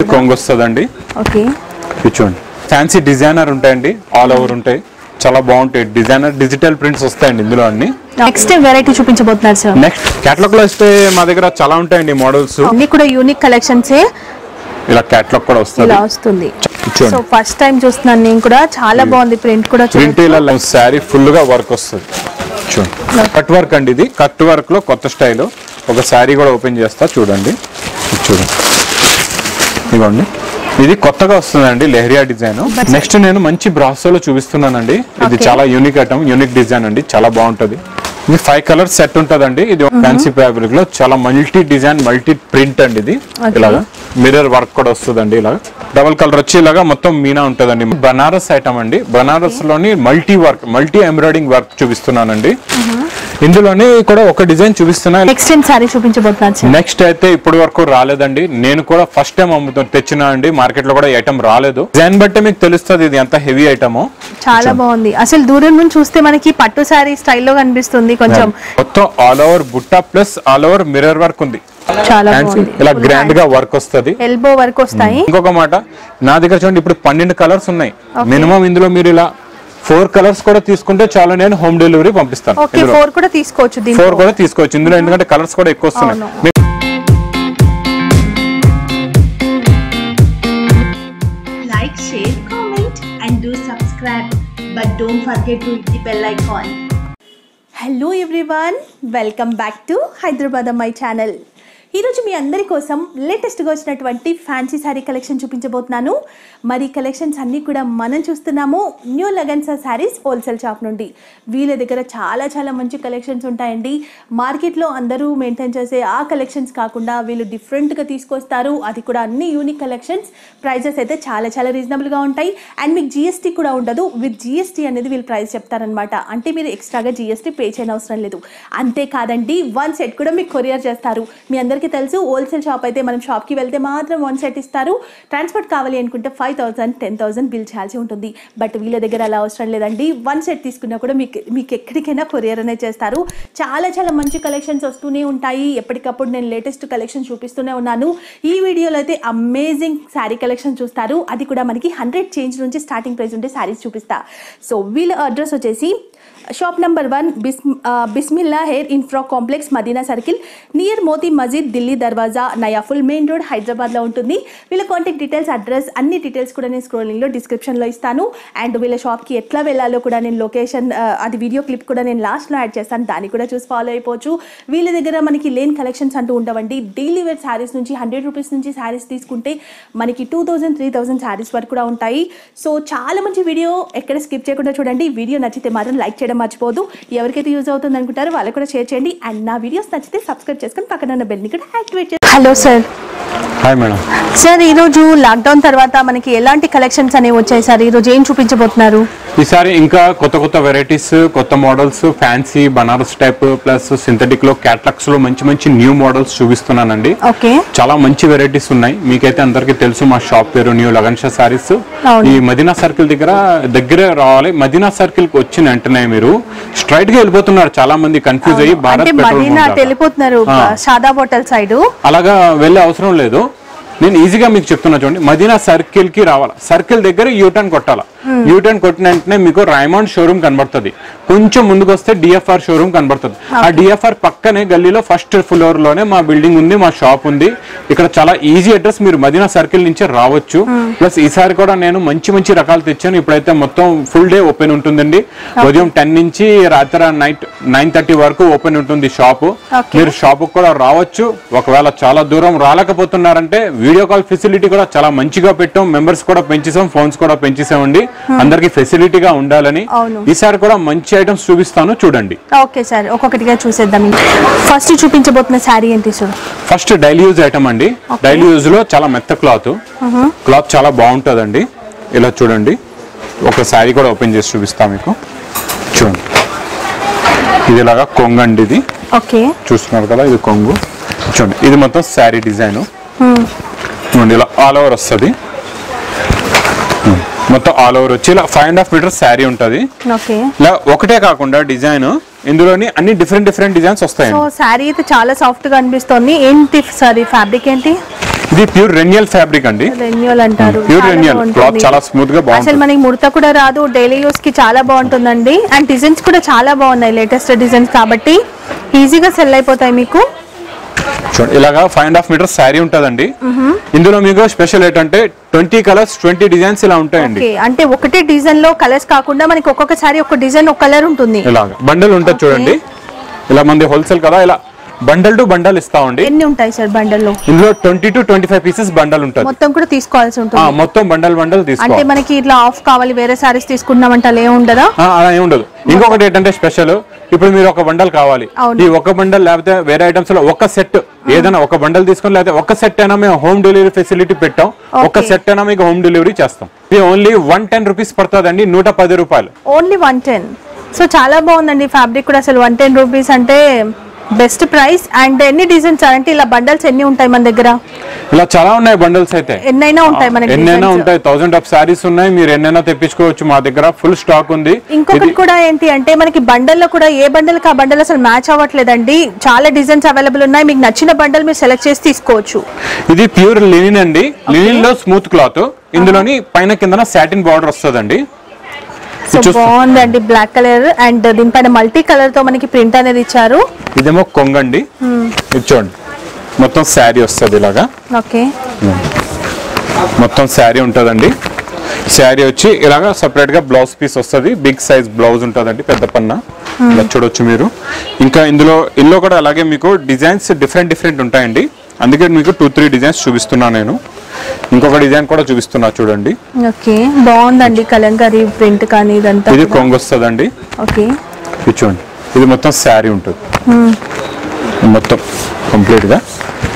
కొంగు వస్తుందండి ఓకే ఇది చూడండి ఫ్యాన్సీ డిజైనర్ ఉంటాయండి ఆల్ ఓవర్ ఉంటాయి చాలా బాగుంటాయి డిజైనర్ డిజిటల్ ప్రింట్స్ వస్తాయండి ఇందులో అన్ని నెక్స్ట్ వెరైటీ చూపించబోతున్నారు సార్ నెక్స్ట్ క్యాటలాగ్ లో వస్తే మా దగ్గర చాలా ఉంటాయండి మోడల్స్ అన్ని కూడా యూనిక్ కలెక్షన్సే ఇలా క్యాటలాగ్ కూడా వస్తుంది ఇలా వస్తుంది చూడండి. సో ఫస్ట్ టైం చూస్తున్నాను నేను కూడా చాలా బాగుంది ప్రింట్ కూడా ప్రింట్ చూడండి ఇలా శారీ ఫుల్ గా వర్క్ వస్తుంది చూడండి కట్ వర్క్ అండి ఇది కట్ వర్క్ లో కొత్త స్టైల్ ఒక శారీ కూడా ఓపెన్ చేస్తా చూడండి ఇది చూడండి ఇదిగోండి ఇది కొత్తగా వస్తుందండి లెహరియా డిజైన్ నెక్స్ట్ నేను మంచి బ్రాసోలో చూపిస్తున్నానండి ఇది Okay. చాలా యూనిక్ ఐటమ్ యూనిక్ డిజైన్ అండి చాలా బాగుంటది ఇది ఫైవ్ కలర్ సెట్ ఉంటదండి ఇది ఫ్యాన్సీ ఫ్యాబ్రిక్ లో చాలా మల్టీ డిజైన్ మల్టీ ప్రింట్ అండి ఇది Okay. ఇలాగా మిర్రర్ వర్క్ కూడా వస్తుందండి ఇలా డబల్ కలర్ వచ్చి ఇలాగా మొత్తం మీనా ఉంటదండి బనారస్ ఐటమ్ అండి బనారస్ లోని multi work multi embroidering work చూపిస్తున్నానండి ఇందులోనే కూడా ఒక డిజైన్ చూపిస్తున్నా నెక్స్ట్ టైం సారీ చూపించబోతున్నారు సార్ నెక్స్ట్ అయితే ఇప్పటి వరకు రాలేదండి నేను కూడా ఫస్ట్ టైం అమ్ముతా తెచ్చిన అండి మార్కెట్ లో కూడా ఐటమ్ రాలేదు డిజైన్ బట్టే మీకు తెలుస్తుంది ఇది ఎంత హెవీ ఐటమ్ చాలా బాగుంది అసలు దూరం నుంచి చూస్తే మనకి పట్టు సారీ స్టైల్లో కనిపిస్తుంది కొంచెం మొత్తం ఆల్ ఓవర్ బుట్ట plus all over mirror work ఉంది చాలా Hands బాగుంది ఇలా గ్రాండ్ గా వర్క్ వస్తుంది ఎల్బో వరకు వస్తాయి ఇంకొక మాట నా దగ్గర చూడండి ఇప్పుడు పన్నెండు కలర్స్ ఉన్నాయి మినిమం ఇందులో మీరు ఇలా ఫోర్ కలర్స్ కూడా తీసుకుంటే చాలా నేను హోమ్ డెలివరీ పంపిస్తాను ఓకే ఇందులో ఫోర్ కూడా తీసుకోవచ్చు ఫోర్ దీంట్లో కూడా తీసుకోవచ్చు ఇందులో ఎందుకంటే కలర్స్ కూడా ఎక్కువ వస్తున్నాయి అవును. మీ- like, share, comment, and do subscribe. But don't forget to hit the bell icon. Hello everyone welcome back to Hyderabad అమ్మాయి ఛానల్ ఈరోజు మీ అందరి కోసం లేటెస్ట్గా వచ్చినటువంటి ఫ్యాన్సీ శారీ కలెక్షన్ చూపించబోతున్నాను మరి కలెక్షన్స్ అన్నీ కూడా మనం చూస్తున్నాము న్యూ లగన్సా శారీస్ హోల్సేల్ షాప్ నుండి వీళ్ళ దగ్గర చాలా చాలా మంచి కలెక్షన్స్ ఉంటాయండి మార్కెట్లో అందరూ మెయింటైన్ చేసే ఆ కలెక్షన్స్ కాకుండా వీళ్ళు డిఫరెంట్గా తీసుకొస్తారు అది కూడా అన్ని యూనిక్ కలెక్షన్స్ ప్రైజెస్ అయితే చాలా చాలా రీజనబుల్గా ఉంటాయి అండ్ మీకు జిఎస్టీ కూడా ఉండదు విత్ జిఎస్టీ అనేది వీళ్ళు ప్రైస్ చెప్తారనమాట అంటే మీరు ఎక్స్ట్రాగా జిఎస్టీ పే చేయని అవసరం లేదు అంతేకాదండి వన్ సెట్ కూడా మీకు కొరియర్ చేస్తారు మీ అందరికీ తెలుసు హోల్సేల్ షాప్ అయితే మనం షాప్కి వెళ్తే మాత్రం వన్ సెట్ ఇస్తారు ట్రాన్స్పోర్ట్ కావాలి అనుకుంటే five thousand ten thousand bill చేయాల్సి ఉంటుంది బట్ వీళ్ళ దగ్గర అలా అవసరం లేదండి వన్ సెట్ తీసుకున్నా కూడా మీకు మీకు ఎక్కడికైనా కొరియర్ అనే చేస్తారు చాలా చాలా మంచి కలెక్షన్స్ వస్తూనే ఉంటాయి ఎప్పటికప్పుడు నేను లేటెస్ట్ కలెక్షన్ చూపిస్తూనే ఉన్నాను ఈ వీడియోలో అయితే అమేజింగ్ శారీ కలెక్షన్ చూస్తారు అది కూడా మనకి హండ్రెడ్ చేంజ్ నుంచి స్టార్టింగ్ ప్రైస్ ఉంటే శారీస్ చూపిస్తా సో వీళ్ళ అడ్రస్ వచ్చేసి షాప్ నెంబర్ వన్ బిస్ Bismillah hair infra complex Madina circle near Moti Masjid Delhi Darwaza Nayapul main road హైదరాబాద్లో ఉంటుంది వీళ్ళ కాంటాక్ట్ డీటెయిల్స్ అడ్రస్ అన్ని డీటెయిల్స్ కూడా నేను స్క్రోలింగ్లో డిస్క్రిప్షన్లో ఇస్తాను అండ్ వీళ్ళ షాప్కి ఎట్లా వెళ్ళాలో కూడా నేను లొకేషన్ అది వీడియో క్లిప్ కూడా నేను లాస్ట్లో యాడ్ చేస్తాను దాన్ని కూడా చూసి ఫాలో అయిపోవచ్చు వీళ్ళ దగ్గర మనకి లేన్ కలెక్షన్స్ అంటూ ఉండవండి డైలీ వేర్ శారీస్ నుంచి హండ్రెడ్ రూపీస్ నుంచి శారీస్ తీసుకుంటే మనకి two thousand three thousand saris వరకు కూడా ఉంటాయి సో చాలా మంచి వీడియో ఎక్కడ స్కిప్ చేయకుండా చూడండి వీడియో నచ్చితే మాత్రం లైక్ చేయడం మర్చిపోదు ఎవరికైతే యూజ్ అవుతుంది అనుకుంటారో వాళ్ళకి కూడా షేర్ చేయండి అండ్ నా వీడియోస్ నచ్చితే సబ్స్క్రైబ్ చేసుకొని పక్కన ఉన్న బెల్ని కూడా యాక్టివేట్ చేయండి hello sir hi madam sir ఈరోజు లాక్డౌన్ తర్వాత మనకి ఎలాంటి కలెక్షన్స్ అనేవి వచ్చాయి సార్ ఈరోజు ఏం చూపించబోతున్నారు ఈసారి ఇంకా కొత్త కొత్త వెరైటీస్ కొత్త models fancy Banaras type plus synthetic లో క్యాటలాగ్స్ లో మంచి మంచి న్యూ మోడల్స్ చూపిస్తున్నానండి ఓకే చాలా మంచి వెరైటీస్ ఉన్నాయి మీకైతే అందరికీ తెలుసు మా షాప్ పేరు న్యూ లగన్షా సారీస్ అవును. ఈ మదీనా సర్కిల్ దగ్గర దగ్గరే రావాలి మదీనా సర్కిల్ కి వచ్చిన వెంటనే మీరు స్ట్రైట్ గా వెళ్ళిపోతున్నారు చాలా మంది కన్ఫ్యూజ్ అయ్యి అంటే భారత్ పెట్రోల్ మదీనా బంక్ అటు దాకా. వెళ్ళిపోతున్నారు ఆ. సాదా హోటల్ సైడ్ అలాగా వెళ్ళే అవసరం లేదు నేను ఈజీగా మీకు చెప్తున్నా చూడండి మదీనా సర్కిల్ కి రావాలి సర్కిల్ దగ్గర యూటర్న్ కొట్టాలా యూటర్న్ కొట్టిన వెంటనే మీకు రైమాండ్ షోరూమ్ కనబడుతుంది కొంచెం ముందుకు వస్తే డిఎఫ్ఆర్ షోరూమ్ కనబడుతుంది ఆ డిఎఫ్ఆర్ పక్కనే గల్లీలో ఫస్ట్ ఫ్లోర్ లోనే మా బిల్డింగ్ ఉంది మా షాప్ ఉంది ఇక్కడ చాలా ఈజీ అడ్రస్ మీరు మదీనా సర్కిల్ నుంచి రావచ్చు ప్లస్ ఈసారి కూడా నేను మంచి మంచి రకాలు తెచ్చాను ఇప్పుడైతే మొత్తం ఫుల్ డే ఓపెన్ ఉంటుందండి ఉదయం టెన్ నుంచి రాత్రి నైట్ నైన్ థర్టీ వరకు ఓపెన్ ఉంటుంది షాప్ Okay. మీరు షాప్ కూడా రావచ్చు ఒకవేళ చాలా దూరం రాలేకపోతున్నారంటే వీడియో కాల్ ఫెసిలిటీ కూడా చాలా మంచిగా పెట్టాం మెంబర్స్ కూడా పెంచేసాం ఫోన్స్ కూడా పెంచేసామండి అందరికి ఫెసిలిటీగా ఉండాలని అవును. ఈసారి కూడా మంచి ఐటమ్స్ చూపిస్తాను చూడండి ఓకే సార్ ఒక్కొక్కటిగా చూసేద్దాం ఫస్ట్ చూపించబోతున్న శారీ ఏంటి sir first daily use item అండి డైలీ యూజ్ లో చాలా మెత్త క్లాత్ క్లాత్ చాలా బాగుంటుందండి ఇలా చూడండి ఒక శారీ కూడా ఓపెన్ చేసి చూపిస్తా మీకు చూడండి ఇది ఇలాగా కొంగు అండి ఇది ఓకే చూస్తున్నారు కదా ఇది కొంగు చూడండి ఇది మొత్తం శారీ డిజైన్ చూడండి ఇలా ఆల్ ఓవర్ వస్తుంది మొత్తం ఆల్ ఓవర్ వచ్చి ఇలా five and half metre sari ఉంటుంది ఓకే ఇలా ఒకటే కాకుండా డిజైన్ ఇందులోని అన్ని డిఫరెంట్ డిఫరెంట్ డిజైన్స్ సో వస్తాయండి శారీ అయితే చాలా సాఫ్ట్ గా అనిపిస్తుంది ఏంటి సారీ ఫ్యాబ్రిక్ ఏంటి ఇది ప్యూర్ రెన్యల్ ఫ్యాబ్రిక్ అండి రెన్యూల్ అంటారు ప్యూర్ చాలా రెన్యల్ బాగుంటుంది. క్లాత్ చాలా స్మూత్ గా అసలు బాగుంటుంది మనకి ముడత కూడా రాదు డైలీ యూస్ కి చాలా బాగుంటుందండి అండ్ డిజైన్స్ కూడా చాలా బాగున్నాయి లేటెస్ట్ డిజైన్స్ కాబట్టి ఈజీగా సెల్ అయిపోతాయి మీకు చూడండి ఇలాగా five and half metre sari ఉంటుందండి ఇందులో మీకు స్పెషల్ ఏంటంటే ట్వంటీ కలర్స్ ట్వంటీ డిజైన్స్ ఇలా ఉంటాయండి ఓకే అంటే ఒకటే డిజైన్ లో కలర్స్ కాకుండా మనకి ఒక్కొక్కసారి ఒక డిజైన్ ఒక కలర్ ఉంటుంది ఇలాగా బండల్ ఉంటుంది చూడండి ఇలా మంది హోల్సేల్ కదా ఇలా బండల్ టు బండల్ ఇస్తామండి ఎన్ని ఉంటాయి సార్ బండల్లో ఇందులో twenty two twenty five pieces bundle ఉంటుంది మొత్తం కూడా తీసుకోవాల్సి ఆ, ఉంటుంది మొత్తం బండల్ బండల్ అంటే తీసుకోవాలి మనకి ఇట్లా ఆఫ్ కావాలి వేరే సారీస్ తీసుకున్నామంటే అలా ఏం ఉండదా ఆ, అలా ఏమి ఉండదు ఇంకొకటి ఏంటంటే స్పెషల్ ఇప్పుడు మీరు ఒక బండల్ కావాలి అవును. ఈ ఒక బండల్ లేకపోతే వేరే ఐటమ్స్ లో ఒక సెట్ ఏదైనా ఒక బండల్ తీసుకొని లేకపోతే ఒక సెట్ అయినా మేము హోమ్ డెలివరీ ఫెసిలిటీ పెట్టాం ఒక Okay. సెట్ అయినా మీకు హోమ్ డెలివరీ చేస్తాం ఇది ఓన్లీ వన్ టెన్ రూపీస్ పడుతుందండి నూట పది రూపాయలు ఓన్లీ వన్ టెన్ సో చాలా బాగుందండి ఫ్యాబ్రిక్ కూడా అసలు వన్ టెన్ రూపీస్ అంటే బెస్ట్ ప్రైస్ అండ్ ఎన్ని డిజైన్స్ అంటే ఇలా బండల్స్ ఎన్ని ఉంటాయి మన దగ్గర ఇలా చాలా ఉన్నాయి బండల్స్ అయితే ఎన్నైనా ఉంటాయి మనకి ఎన్నైనా designs. ఉంటాయి థౌసండ్ ఆఫ్ సారీస్ ఉన్నాయి మీరు ఎన్నైనా తెప్పించుకోవచ్చు మా దగ్గర ఫుల్ స్టాక్ ఉంది ఇంకొకటి ఇది- కూడా ఏంటి అంటే మనకి బండల్లో కూడా ఏ బండల్ ఆ బండల్ అసలు మ్యాచ్ అవ్వట్లేదండి చాలా డిజైన్స్ అవైలబుల్ ఉన్నాయి మీకు నచ్చిన బండల్ మీరు సెలెక్ట్ చేసి తీసుకోవచ్చు ఇది ప్యూర్ లినిన్ అండి లినిన్ లో స్మూత్ క్లాత్ ఇందులోని పైన కిందన సాటిన్ బార్డర్ వస్తుందండి సో చూస్తా. బాగుందండి బ్లాక్ కలర్ అండ్ దీనిపైన మల్టీ కలర్ తో మనకి ప్రింట్ అనేది ఇచ్చారు ఇదేమో కొంగండి ఇది చూడండి మొత్తం శారీ వస్తుంది ఇలాగా ఓకే మొత్తం శారీ ఉంటుందండి శారీ వచ్చి ఇలాగా సపరేట్ గా బ్లౌజ్ పీస్ వస్తుంది బిగ్ సైజ్ బ్లౌజ్ ఉంటుందండి పెద్ద పన్న ఇలా చూడొచ్చు మీరు ఇంకా ఇందులో ఇందులో కూడా అలాగే మీకు డిజైన్స్ డిఫరెంట్ డిఫరెంట్ ఉంటాయండి అందుకే మీకు టూ త్రీ డిజైన్స్ చూపిస్తున్నా నేను ఇంకొక డిజైన్ కూడా చూపిస్తున్నా చూడండి ఓకే బాగుందండి కలంకారీ ప్రింట్ కానీ ఇదంతా ఇది కొంగు వస్తుందండి ఓకే ఇది చూడండి ఇది మొత్తం శారీ ఉంటుంది మొత్తం కంప్లీట్ గా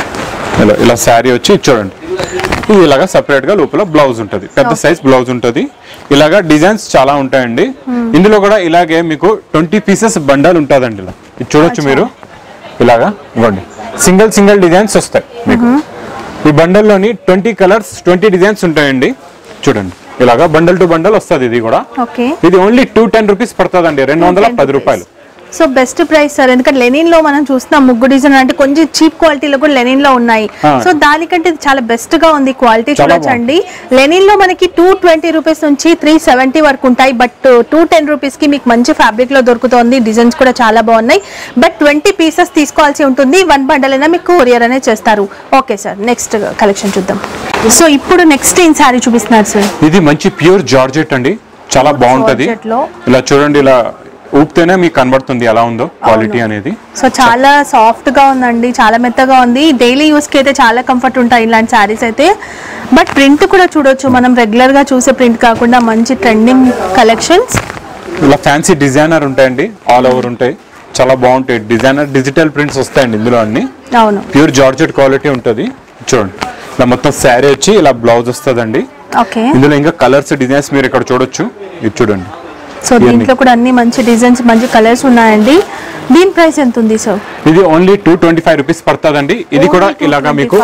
ఇలా ఇలా శారీ వచ్చి ఇది చూడండి ఇది ఇలాగా సపరేట్ గా లోపల బ్లౌజ్ ఉంటుంది పెద్ద సైజ్ బ్లౌజ్ ఉంటుంది ఇలాగా డిజైన్స్ చాలా ఉంటాయండి ఇందులో కూడా ఇలాగే మీకు ట్వంటీ పీసెస్ బండల్ ఉంటుందండి ఇలా ఇది చూడొచ్చు మీరు ఇలాగా ఇవ్వండి సింగిల్ సింగిల్ డిజైన్స్ వస్తాయి మీకు ఈ బండల్లోని ట్వంటీ కలర్స్ ట్వంటీ డిజైన్స్ ఉంటాయండి చూడండి ఇలాగా బండల్ టు బండల్ వస్తుంది ఇది కూడా ఓకే ఇది ఓన్లీ టూ టెన్ రూపీస్ పడుతుందండి రెండు వందల పది రూపాయలు సో బెస్ట్ ప్రైస్ సార్ ఎందుకంటే లెనిన్ లో మనం చూస్తున్నాం ముగ్గు డిజైన్ అంటే కొంచెం చీప్ క్వాలిటీలో కూడా లెనిన్ లో ఉన్నాయి ఆ. సో దానికంటే ఇది చాలా బెస్ట్ గా ఉంది క్వాలిటీ చాలా చూడొచ్చండి లెనిన్ లో మనకి టూ ట్వంటీ రూపీస్ నుంచి త్రీ సెవెంటీ వరకు ఉంటాయి బట్ టూ టెన్ రూపీస్ కి మీకు మంచి ఫ్యాబ్రిక్ లో దొరుకుతుంది డిజైన్స్ కూడా చాలా బాగున్నాయి బట్ ట్వంటీ పీసెస్ తీసుకోవాల్సి ఉంటుంది వన్ బండల్ అయినా మీకు కొరియర్ అనేది చేస్తారు ఓకే సార్ నెక్స్ట్ కలెక్షన్ చూద్దాం సో ఇప్పుడు నెక్స్ట్ ఏం సారీ చూపిస్తున్నారు సార్ ఇది మంచి ప్యూర్ జార్జెట్ అండి చాలా బాగుంటది జార్జెట్ లో. ఇలా చూడండి ఇలా ఊపితేనే మీకు కనబడుతుంది ఎలా ఉందో క్వాలిటీ అనేది సో చాలా సాఫ్ట్ గా ఉందండి చాలా మెత్తగా ఉంది డైలీ యూస్ కి అయితే చాలా కంఫర్ట్ ఉంటాయి ఇలాంటి శారీస్ అయితే బట్ ప్రింట్ కూడా చూడొచ్చు మనం రెగ్యులర్ గా చూసే ప్రింట్ కాకుండా మంచి ట్రెండింగ్ కలెక్షన్స్ ఇలా ఫ్యాన్సీ డిజైనర్ ఉంటాయండి ఆల్ ఓవర్ ఉంటాయి చాలా బాగుంటాయి డిజైనర్ డిజిటల్ ప్రింట్స్ వస్తాయండి ఇందులో అన్ని అవును ప్యూర్ జార్జెట్ క్వాలిటీ ఉంటుంది చూడండి ఇలా మొత్తం శారీ వచ్చి ఇలా బ్లౌజ్ వస్తుందండి ఓకే ఇందులో ఇంకా కలర్స్ డిజైన్స్ మీరు ఇక్కడ చూడొచ్చు ఇది చూడండి సో దీంట్లో కూడా అన్ని మంచి డిజైన్స్ మంచి కలర్స్ ఉన్నాయండి దీని ప్రైస్ ఎంత ఉంది సార్ ఇది only two twenty five rupees పడుతుందండి ఇది కూడా ఇలాగా మీకు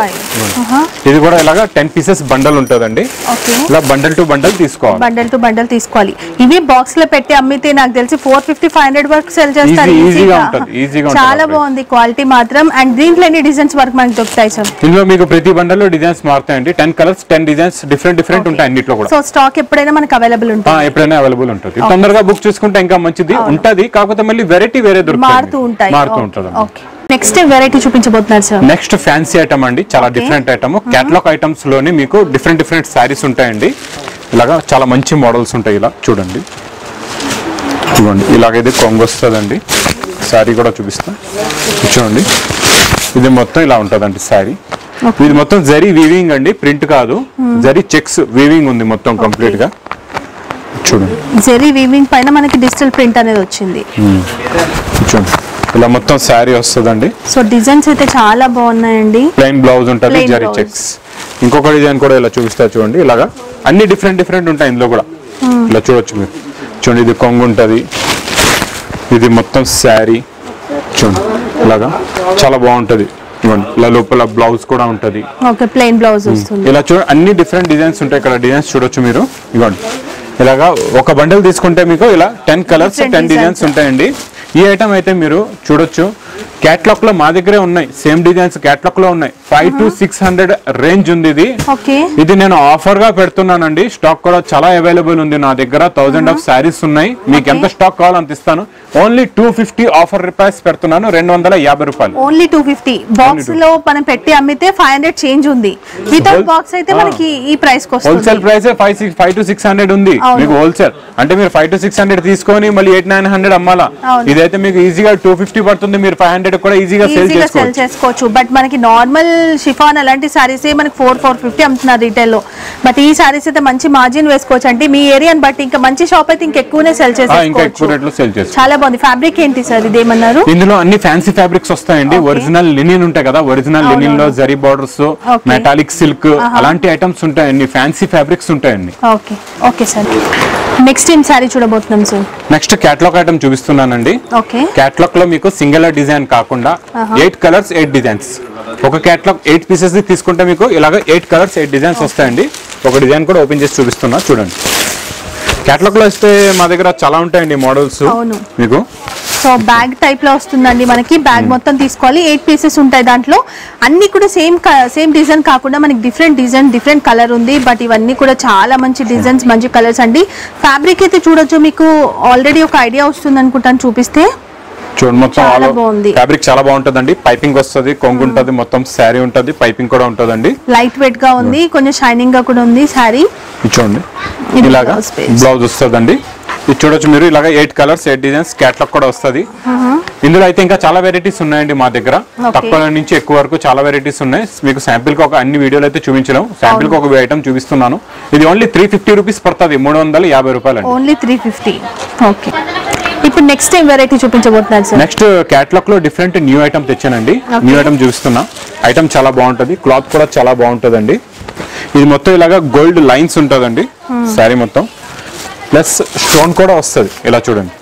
ఇది కూడా ఇలాగా టెన్ పీసెస్ బండల్ ఉంటుందండి ఓకే ఇలా బండల్ టు బండల్ తీసుకోవాలి బండల్ టు బండల్ తీసుకోవాలి ఇవి బాక్స్ లో పెట్టి అమ్మితే నాకు తెలిసి ఫోర్ ఫిఫ్టీ ఫైవ్ హండ్రెడ్ వరకు సెల్ చేస్తారు Easy- easy గా ఈజీగా. ఉంటది, easy గా ఉంటది చాలా అప్పుడు. బాగుంది క్వాలిటీ మాత్రం అండ్ దీంట్లో ఎన్ని డిజైన్స్ వరకు మనకి దొరుకుతాయి సార్ ఇందులో మీకు ప్రతి బండల్లో డిజైన్స్ మారుతాయండి ten colours ten designs different different ఉంటాయి అన్నిట్లో కూడా సో స్టాక్ ఎప్పుడైనా మనకి అవైలబుల్ ఆ, ఉంటుంది ఎప్పుడైనా అవైలబుల్ ఉంటుంది తొందరగా బుక్ చేసుకుంటే ఇంకా మంచిది ఉంటది కాకపోతే మళ్ళీ వెరైటీ వేరే దొరుకుతుంది మారుతూ ఉంటాయి మారుతూ ఉంటుంది ఓకే నెక్స్ట్ వెరైటీ చూపించబోతున్నారు సార్ నెక్స్ట్ ఫ్యాన్సీ ఐటమ్ అండి చాలా డిఫరెంట్ ఐటమ్ క్యాటలాగ్ ఐటమ్స్ లోని మీకు డిఫరెంట్ డిఫరెంట్ శారీస్ ఉంటాయండి ఇలాగా చాలా మంచి మోడల్స్ ఉంటాయి ఇలా చూడండి ఇదిగోండి ఇలాగైతే కొంగు వస్తుందండి శారీ కూడా చూపిస్తా చూడండి ఇది మొత్తం ఇలా ఉంటుందండి శారీ ఇది మొత్తం జరీ వీవింగ్ అండి ప్రింట్ కాదు జరీ చెక్స్ వీవింగ్ ఉంది మొత్తం కంప్లీట్ గా చూడండి జెరీ వీవింగ్ పైన మనకి డిజిటల్ ప్రింట్ అనేది వచ్చింది చూడండి ఇలా మొత్తం శారీ వస్తుందండి సో డిజైన్స్ అయితే చాలా బాగున్నాయండి ప్లెయిన్ బ్లౌజ్ ఉంటుంది Plain జరీ blouse. చెక్స్ ఇంకొక డిజైన్ కూడా ఇలా చూపిస్తా చూడండి ఇలాగా అన్ని డిఫరెంట్ డిఫరెంట్ ఉంటాయి ఇందులో కూడా ఇలా చూడొచ్చు మీరు చూడండి ఇది కొంగు ఉంటుంది ఇది మొత్తం శారీ చూడండి ఇలాగా చాలా బాగుంటది ఇవ్వండి ఇలా లోపల బ్లౌజ్ కూడా ఉంటుంది ఓకే ప్లెయిన్ బ్లౌజ్ వస్తుంది ఇలా చూడ అన్ని డిఫరెంట్ డిజైన్స్ ఉంటాయి ఇక్కడ డిజైన్స్ చూడొచ్చు మీరు ఇవ్వండి ఇలాగా ఒక బండల్ తీసుకుంటే మీకు ఇలా ten colours Different ten designs designs. ఉంటాయండి ఈ ఐటమ్ అయితే మీరు చూడొచ్చు క్యాట్లాగ్ లో మా దగ్గరే ఉన్నాయి సేమ్ డిజైన్స్ క్యాట్లాగ్ లో ఉన్నాయి five to six hundred range ఉంది ఇది ఓకే ఇది నేను ఆఫర్ గా పెడుతున్నానండి స్టాక్ కూడా చాలా అవైలబుల్ ఉంది నా దగ్గర థౌసండ్ ఆఫ్ శారీస్ ఉన్నాయి మీకు ఎంత స్టాక్ కావాలో అంత ఇస్తాను only two fifty offer price పెడుతున్నాను రెండు వందల యాభై రూపాయలు ఓన్లీ టూ ఫిఫ్టీ బాక్స్ లో మనం పెట్టి అమ్మితే ఫైవ్ హండ్రెడ్ చేంజ్ ఉంది వితౌట్ Whole- బాక్స్ అయితే ఆ. మనకి ఈ ప్రైస్ కి హోల్సేల్ వస్తుంది price five six five to six hundred ఉంది అవును. మీకు హోల్సేల్ అంటే మీరు ఫైవ్ టు సిక్స్ హండ్రెడ్ తీసుకొని మళ్ళీ ఎయిట్ నైన్ హండ్రెడ్ అమ్మాలా అవును. ఇదైతే మీకు ఈజీగా టూ ఫిఫ్టీ పడుతుంది మీరు ఫైవ్ హండ్రెడ్ కూడా ఈజీగా సేల్ ఈజీగా సెల్ చేసుకోవచ్చు చేసుకోవచ్చు బట్ మనకి నార్మల్ షిఫాన్ అలాంటి సారీస్ మనకి ఫోర్ ఫోర్ ఫిఫ్టీ అమ్ముతున్నారు రీటైల్ లో బట్ ఈ సారీస్ అయితే మంచి మార్జిన్ వేసుకోవచ్చు అంటే మీ ఏరియాని బట్టి ఇంకా మంచి షాప్ అయితే ఇంకా ఎక్కువనే సెల్ ఆ, ఇంకా ఎక్కువ చేసుకోవచ్చు రేట్ లో సేల్ చేసుకోవచ్చు చాలా బాగుంది ఫ్యాబ్రిక్ ఏంటి సార్ ఇదేమన్నారు ఇందులో అన్ని ఫ్యాన్సీ ఫ్యాబ్రిక్స్ వస్తాయండి Okay. ఒరిజినల్ లినిన్ ఉంటాయి కదా ఒరిజినల్ లినిన్ లో zari borders Okay. Metallic silk అలాంటి ఐటమ్స్ ఉంటాయండి ఫ్యాన్సీ ఫ్యాబ్రిక్స్ ఉంటాయండి ఓకే ఓకే సార్ నెక్స్ట్ ఏం సారీ చూడబోతున్నాం సార్ నెక్స్ట్ క్యాట్లాగ్ ఐటమ్ చూపిస్తున్నానండి ఓకే క్యాట్లాగ్ లో మీకు సింగిల్ డిజైన్ కాకుండా ఎయిట్ కలర్స్ ఎయిట్ డిజైన్స్ ఒక క్యాట్లాగ్ ఎయిట్ పీసెస్ తీసుకుంటే మీకు ఇలాగ ఎయిట్ కలర్స్ ఎయిట్ డిజైన్స్ వస్తాయండి ఒక డిజైన్ కూడా ఓపెన్ చేసి చూపిస్తున్నా చూడండి క్యాట్లాగ్ లో వస్తే మా దగ్గర చాలా ఉంటాయండి మోడల్స్ అవును. మీకు సో బ్యాగ్ టైప్ లో వస్తుందండి మనకి బ్యాగ్ మొత్తం తీసుకోవాలి ఎయిట్ పీసెస్ ఉంటాయి దాంట్లో అన్ని కూడా సేమ్ సేమ్ డిజైన్ కాకుండా మనకి డిఫరెంట్ డిజైన్ డిఫరెంట్ కలర్ ఉంది బట్ ఇవన్నీ కూడా చాలా మంచి డిజైన్స్ మంచి కలర్స్ అండి ఫ్యాబ్రిక్ అయితే చూడొచ్చు మీకు ఆల్రెడీ ఒక ఐడియా వస్తుంది అనుకుంటాను చూపిస్తే చూడండి మొత్తం చాలా బాగుంది. ఫ్యాబ్రిక్ చాలా బాగుంటుందండి పైపింగ్ వస్తుంది కొంగు ఉంటుంది మొత్తం శారీ ఉంటుంది పైపింగ్ కూడా ఉంటుందండి లైట్ వెయిట్ గా ఉంది కొంచెం షైనింగ్ గా కూడా ఉంది శారీ ఇది చూడండి ఇది ఇలాగా blouse piece. బ్లౌజ్ వస్తుందండి ఇది చూడొచ్చు మీరు ఇలాగా eight colours eight designs catalogue కూడా వస్తుంది ఇందులో అయితే ఇంకా చాలా వెరైటీస్ ఉన్నాయండి మా దగ్గర Okay. తక్కువ నుంచి ఎక్కువ వరకు చాలా వెరైటీస్ ఉన్నాయి మీకు శాంపిల్ కి ఒక అన్ని వీడియోలు అయితే చూపించలేం శాంపిల్ కి ఒక ఐటమ్ చూపిస్తున్నాను ఇది ఓన్లీ త్రీ ఫిఫ్టీ రూపీస్ పడుతుంది మూడు వందల యాభై రూపాయలు అండి ఓన్లీ త్రీ ఫిఫ్టీ ఓకే ఇప్పుడు నెక్స్ట్ ఏం వెరైటీ చూపించబోతున్నారు సార్ నెక్స్ట్ క్యాట్లాగ్ లో డిఫరెంట్ న్యూ ఐటమ్ తెచ్చానండి న్యూ ఐటమ్ చూపిస్తున్నా ఐటమ్ చాలా బాగుంటది క్లాత్ కూడా చాలా బాగుంటదండి ఇది మొత్తం ఇలాగా గోల్డ్ లైన్స్ ఉంటుందండి శారీ మొత్తం ప్లస్ స్టోన్ కూడా వస్తుంది ఇలా చూడండి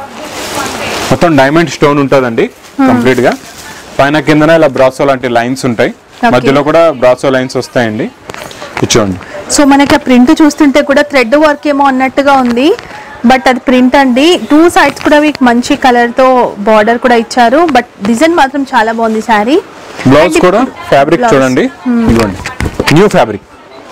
మొత్తం డైమండ్ స్టోన్ ఉంటుందండి కంప్లీట్ గా పైన కిందన ఇలా బ్రాసో లాంటి లైన్స్ ఉంటాయి Okay. మధ్యలో కూడా బ్రాసో లైన్స్ వస్తాయండి ఇది చూడండి సో మనకి ఆ ప్రింట్ చూస్తుంటే కూడా థ్రెడ్ వర్క్ ఏమో అన్నట్టుగా ఉంది బట్ అది ప్రింట్ అండి టూ సైడ్స్ కూడా మీకు మంచి కలర్ తో బార్డర్ కూడా ఇచ్చారు బట్ డిజైన్ మాత్రం చాలా బాగుంది శారీ బ్లౌజ్ కూడా ఫ్యాబ్రిక్ Blouse. చూడండి ఇదిగోండి న్యూ ఫ్యాబ్రిక్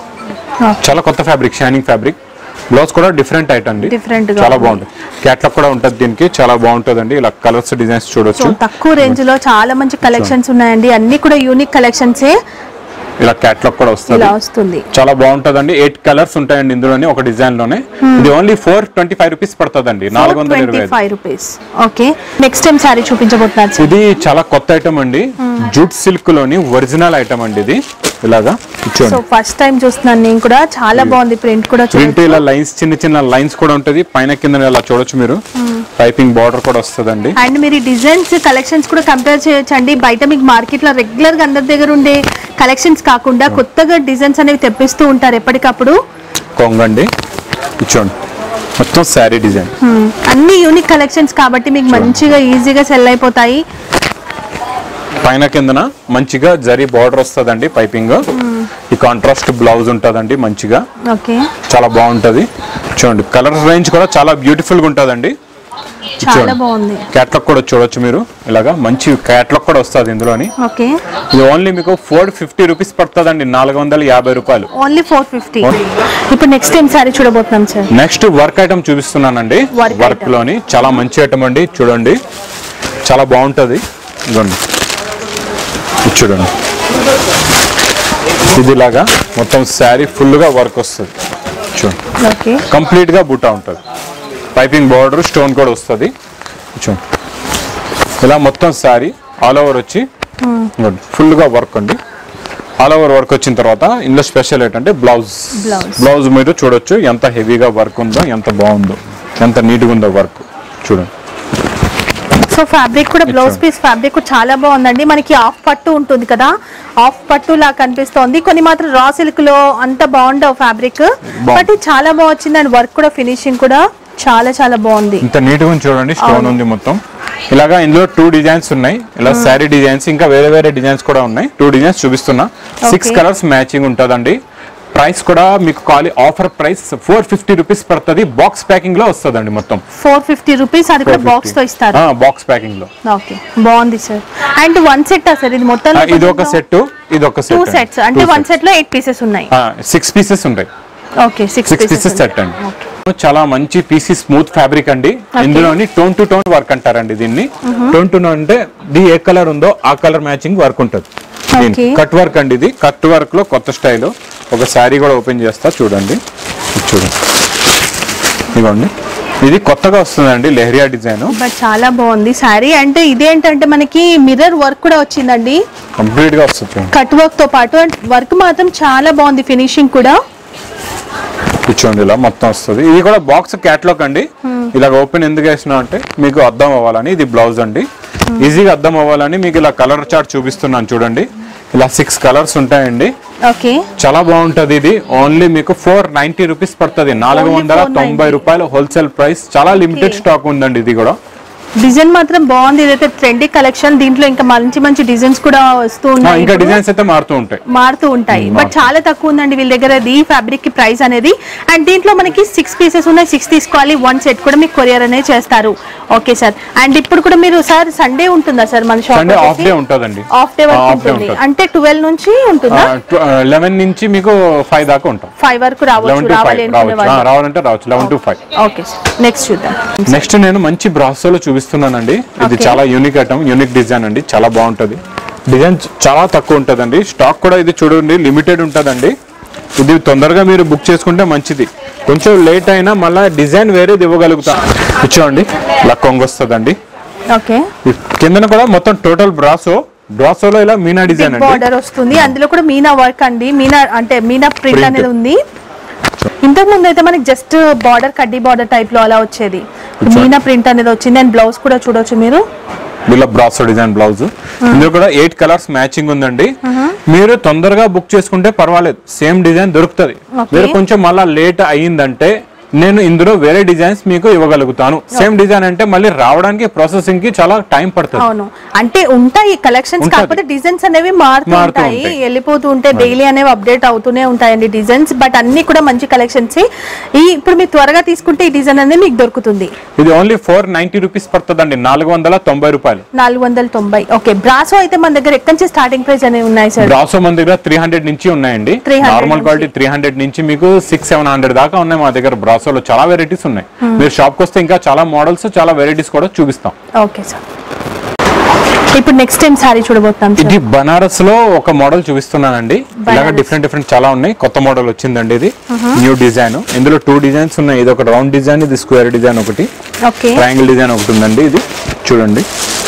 చాలా కొత్త ఫ్యాబ్రిక్ షైనింగ్ ఫ్యాబ్రిక్ బ్లౌజ్ కూడా డిఫరెంట్ ఐటమ్ అండి Different గా చాలా ఉంది. బాగుంటుంది క్యాట్లాగ్ కూడా ఉంటుంది దీనికి చాలా బాగుంటుందండి ఇలా కలర్స్ డిజైన్స్ సో చూడొచ్చు తక్కువ రేంజ్ లో చాలా మంచి కలెక్షన్స్ ఉన్నాయండి అన్ని కూడా యూనిక్ కలెక్షన్సే ఇలా క్యాట్లాగ్ కూడా వస్తుంది ఇలా వస్తుంది చాలా బాగుంటుందండి ఎయిట్ కలర్స్ ఉంటాయండి ఇందులోనే ఒక డిజైన్ లోనే ఇది only four twenty five rupees పడుతుందండి నాలుగు వందల ట్వంటీ ఇరవై ఐదు five rupees okay next time sari చూపించబోతున్నారు సార్ ఇది చాలా కొత్త ఐటమ్ అండి జూట్ సిల్క్ లోని ఒరిజినల్ ఐటమ్ అండి ఇది ఇలాగా సో చూడండి ఫస్ట్ టైం చూస్తున్నాను నేను కూడా చాలా బాగుంది ప్రింట్ కూడా ప్రింట్ చూడండి ఇలా లైన్స్ చిన్న చిన్న లైన్స్ కూడా ఉంటది పైన కింద ఇలా చూడొచ్చు మీరు పైపింగ్ బార్డర్ కూడా వస్తుందండి అండ్ మీరు డిజైన్స్ కలెక్షన్స్ కూడా కంపేర్ చేయొచ్చు అండి బయట మీకు మార్కెట్ లో రెగ్యులర్ గా అందరి దగ్గర ఉండే కలెక్షన్స్ కాకుండా కొత్తగా డిజైన్స్ అనేవి తెప్పిస్తూ ఉంటారు ఎప్పటికప్పుడు కొంగండి ఇచ్చోండి మొత్తం శారీ డిజైన్ Hmm. అన్ని యూనిక్ కలెక్షన్స్ కాబట్టి మీకు మంచిగా ఈజీగా సెల్ అయిపోతాయి పైన కిందన మంచిగా జరీ బార్డర్ వస్తుందండి పైపింగ్ ఈ కాంట్రాస్ట్ బ్లౌజ్ ఉంటుందండి మంచిగా ఓకే చాలా బాగుంటది చూడండి కలర్ రేంజ్ కూడా చాలా బ్యూటిఫుల్ గా ఉంటుందండి చాలా బాగుంది క్యాట్లాగ్ కూడా చూడొచ్చు మీరు ఇలాగా మంచి క్యాట్లాగ్ కూడా వస్తుంది ఇందులోని ఓకే ఇది ఓన్లీ మీకు ఫోర్ ఫిఫ్టీ రూపీస్ పడుతుందండి నాలుగు వందల యాభై రూపాయలు ఓన్లీ ఫోర్ ఫిఫ్టీ ఇప్పుడు నెక్స్ట్ టైం సారీ చూడబోతున్నాం సార్ నెక్స్ట్ వర్క్ ఐటమ్ చూపిస్తున్నానండి Work వర్క్ item. లోని చాలా మంచి ఐటమ్ అండి చూడండి చాలా బాగుంటది ఇదిగోండి ఇది చూడండి ఇది ఇలాగా మొత్తం శారీ ఫుల్ గా వర్క్ వస్తుంది చూడండి ఓకే కంప్లీట్ గా బుట్ట ఉంటుంది పైపింగ్ బార్డర్ స్టోన్ కూడా వస్తుంది చూడండి ఇలా మొత్తం శారీ ఆల్ ఓవర్ వచ్చి ఫుల్ గా వర్క్ అండి ఆల్ ఓవర్ వర్క్ వచ్చిన తర్వాత ఇందులో స్పెషల్ ఏంటంటే బ్లౌజ్ Blouse. బ్లౌజ్ మీరు చూడొచ్చు ఎంత హెవీగా వర్క్ ఉందో ఎంత బాగుందో ఎంత నీట్గా ఉందో వర్క్ చూడండి సో ఫ్యాబ్రిక్ కూడా బ్లౌజ్ ఇచ్చాం. పీస్ ఫ్యాబ్రిక్ కూడా చాలా బాగుందండి మనకి ఆఫ్ పట్టు ఉంటుంది కదా ఆఫ్ పట్టు లా కనిపిస్తోంది కొన్ని మాత్రం రా సిల్క్ లో అంత బాగుండవు ఫ్యాబ్రిక్ బట్ ఇది చాలా బాగా వచ్చింది అండ్ వర్క్ కూడా ఫినిషింగ్ కూడా చాలా చాలా బాగుంది ఇంత నీట్గా ఉంది చూడండి స్టోన్ అవును. ఉంది మొత్తం ఇలాగా ఇందులో టూ డిజైన్స్ ఉన్నాయి ఇలా శారీ డిజైన్స్ ఇంకా వేరే వేరే డిజైన్స్ కూడా ఉన్నాయి టూ డిజైన్స్ చూపిస్తున్నా సిక్స్ Okay. కలర్స్ మ్యాచింగ్ ఉంటుందండి ప్రైస్ కూడా మీకు కావాలి offer price four fifty rupees పడుతుంది బాక్స్ ప్యాకింగ్ లో వస్తుందండి మొత్తం ఫోర్ ఫిఫ్టీ రూపీస్ అది కూడా బాక్స్ తో ఇస్తారు బాక్స్ ప్యాకింగ్ లో ఓకే బాగుంది sir and one set sir ఇది మొత్తం ఆ, ఇది ఒక సెట్ ఇది ఒక టూ సెట్ సెట్స్ అంటే వన్ సెట్ లో ఎయిట్ పీసెస్ ఉన్నాయి సిక్స్ పీసెస్ ఉంటాయి okay six six pieces set అండి చాలా మంచి పీసీ స్మూత్ ఫ్యాబ్రిక్ అండి ఇందులోని టోన్ టు టోన్ వర్క్ అంటారండి దీన్ని టోన్ టు టోన్ అంటే ఇది ఏ కలర్ ఉందో ఆ కలర్ మ్యాచింగ్ వర్క్ ఉంటుంది Okay. కట్ వర్క్ అండి ఇది కట్ వర్క్ లో కొత్త స్టైల్ ఒక శారీ కూడా ఓపెన్ చేస్తా చూడండి ఇది చూడండి ఇదిగోండి ఇది కొత్తగా వస్తుందండి లెహరియా డిజైన్ బట్ చాలా బాగుంది శారీ అంటే ఇదేంటంటే మనకి మిర్రర్ వర్క్ కూడా వచ్చిందండి కంప్లీట్ గా వస్తుంది చూడండి. కట్ వర్క్ తో పాటు అండ్ వర్క్ మాత్రం చాలా బాగుంది ఫినిషింగ్ కూడా ఇది చూడండి ఇలా మొత్తం వస్తుంది ఇది కూడా బాక్స్ క్యాట్లాగ్ అండి ఇలా ఓపెన్ ఎందుకు వేసినా అంటే మీకు అర్థం అవ్వాలని ఇది బ్లౌజ్ అండి ఈజీగా అర్థం అవ్వాలని మీకు ఇలా కలర్ చార్ట్ చూపిస్తున్నాను చూడండి ఇలా సిక్స్ కలర్స్ ఉంటాయండి ఓకే చాలా బాగుంటది ఇది ఓన్లీ మీకు ఫోర్ నైన్టీ రూపీస్ పడుతుంది నాలుగు వందల తొంభై రూపాయలు హోల్సేల్ ప్రైస్ చాలా లిమిటెడ్ స్టాక్ ఉందండి ఇది కూడా డిజైన్ మాత్రం బాగుంది ఇదైతే ట్రెండీ కలెక్షన్ దీంట్లో ఇంకా మంచి మంచి డిజైన్స్ కూడా వస్తూ ఆ, ఉన్నాయి ఇంకా ఇప్పుడు. డిజైన్స్ అయితే మారుతూ ఉంటాయి మారుతూ ఉంటాయి బట్ చాలా తక్కువ ఉందండి వీళ్ళ దగ్గర ఈ ఫ్యాబ్రిక్ కి ప్రైస్ అనేది అండ్ దీంట్లో మనకి సిక్స్ పీసెస్ ఉన్నాయి సిక్స్ తీసుకోవాలి వన్ సెట్ కూడా మీకు కొరియర్ అనేది చేస్తారు ఓకే సార్ అండ్ ఇప్పుడు కూడా మీరు సార్ సండే ఉంటుందా సార్ మన షాప్ సండే ఆఫ్ డే ఉంటుందండి ఆఫ్ డే వరకు ఆఫ్ డే ఉంటుంది ఉంటుంది అంటే ట్వెల్వ్ నుంచి ఉంటుందా లెవెన్ నుంచి మీకు ఫైవ్ దాకా ఉంటాం ఫైవ్ వరకు లెవెన్ రావచ్చు టు రావాలి ఫైవ్ అనుకునే రావచ్చు ఆ, వాళ్ళు రావాలంటే రావచ్చు eleven to five okay sir next చూద్దాం నెక్స్ట్ నేను మంచి బ్రాసోలో చూపిస్తున్నానండి ఇది Okay. చాలా యూనిక్ ఐటమ్ యూనిక్ డిజైన్ అండి చాలా బాగుంటది డిజైన్ చాలా తక్కువ ఉంటుందండి స్టాక్ కూడా ఇది చూడండి లిమిటెడ్ ఉంటుందండి ఇది తొందరగా మీరు బుక్ చేసుకుంటే మంచిది కొంచెం లేట్ అయినా మళ్ళీ డిజైన్ వేరేది ఇవ్వగలుగుతా ఇచ్చోండి ఇలా కొంగు వస్తుందండి ఓకే ఈ కిందన కూడా మొత్తం టోటల్ బ్రాసో బ్రాసోలో ఇలా మీనా డిజైన్ అండి బార్డర్ వస్తుంది అందులో కూడా మీనా వర్క్ అండి మీనా అంటే మీనా ప్రింట్ Print. అనేది ఉంది ఇంతకు ముందు అయితే మనకి జస్ట్ బార్డర్ కడ్డీ బార్డర్ టైప్ లో అలా వచ్చేది మీనా ప్రింట్ అనేది వచ్చింది అండ్ బ్లౌజ్ కూడా చూడొచ్చు మీరు ఇలా బ్రాసో డిజైన్ బ్లౌజ్ ఇందులో కూడా ఎయిట్ కలర్స్ మ్యాచింగ్ ఉందండి మీరు తొందరగా బుక్ చేసుకుంటే పర్వాలేదు సేమ్ డిజైన్ దొరుకుతుంది Okay. మీరు కొంచెం మళ్ళా లేట్ అయ్యిందంటే నేను ఇందులో వేరే డిజైన్స్ మీకు ఇవ్వగలుగుతాను సేమ్ డిజైన్ అంటే మళ్ళీ రావడానికి ప్రాసెసింగ్ కి చాలా టైం పడుతుంది అవును అంటే ఉంటాయి కలెక్షన్స్ ఉంటది. కాకపోతే డిజైన్స్ అనేవి మారుతూ మారుతూ ఉంటాయి ఉంటాయి. వెళ్ళిపోతూ ఉంటే డైలీ అనేవి అప్డేట్ అవుతూనే ఉంటాయండి డిజైన్స్ బట్ అన్ని కూడా మంచి కలెక్షన్స్ ఈ ఇప్పుడు మీరు త్వరగా తీసుకుంటే ఈ డిజైన్ అనేది మీకు దొరుకుతుంది ఇది ఓన్లీ ఫోర్ నైన్టీ రూపీస్ పడుతుందండి నాలుగు వందల తొంభై రూపాయలు నాలుగు వందల తొంభై ఓకే బ్రాసో అయితే మన దగ్గర ఎక్కడి నుంచి స్టార్టింగ్ ప్రైస్ అనేవి ఉన్నాయి సార్ బ్రాసో మన దగ్గర త్రీ హండ్రెడ్ నుంచి ఉన్నాయండి 300 నార్మల్ నుంచి. క్వాలిటీ త్రీ హండ్రెడ్ నుంచి మీకు సిక్స్ సెవెన్ హండ్రెడ్ దాకా ఉన్నాయి మా దగ్గర బ్రాసోలో చాలా వెరైటీస్ ఉన్నాయి మీరు షాప్ కి వస్తే ఇంకా చాలా మోడల్స్ చాలా వెరైటీస్ కూడా చూపిస్తాం ఓకే సార్ ఇప్పుడు నెక్స్ట్ టైం సారీ చూడబోతున్నాం సార్ ఇది బనారస్ లో ఒక మోడల్ చూపిస్తున్నానండి ఇలాగ బనారస్. డిఫరెంట్ డిఫరెంట్ చాలా ఉన్నాయి కొత్త మోడల్ వచ్చిందండి ఇది న్యూ డిజైన్ ఇందులో టూ డిజైన్స్ ఉన్నాయి ఇది ఒక రౌండ్ డిజైన్ ఇది స్క్వేర్ డిజైన్ ఒకటి ఓకే ట్రయాంగిల్ డిజైన్ ఒకటి ఉందండి ఇది చూడండి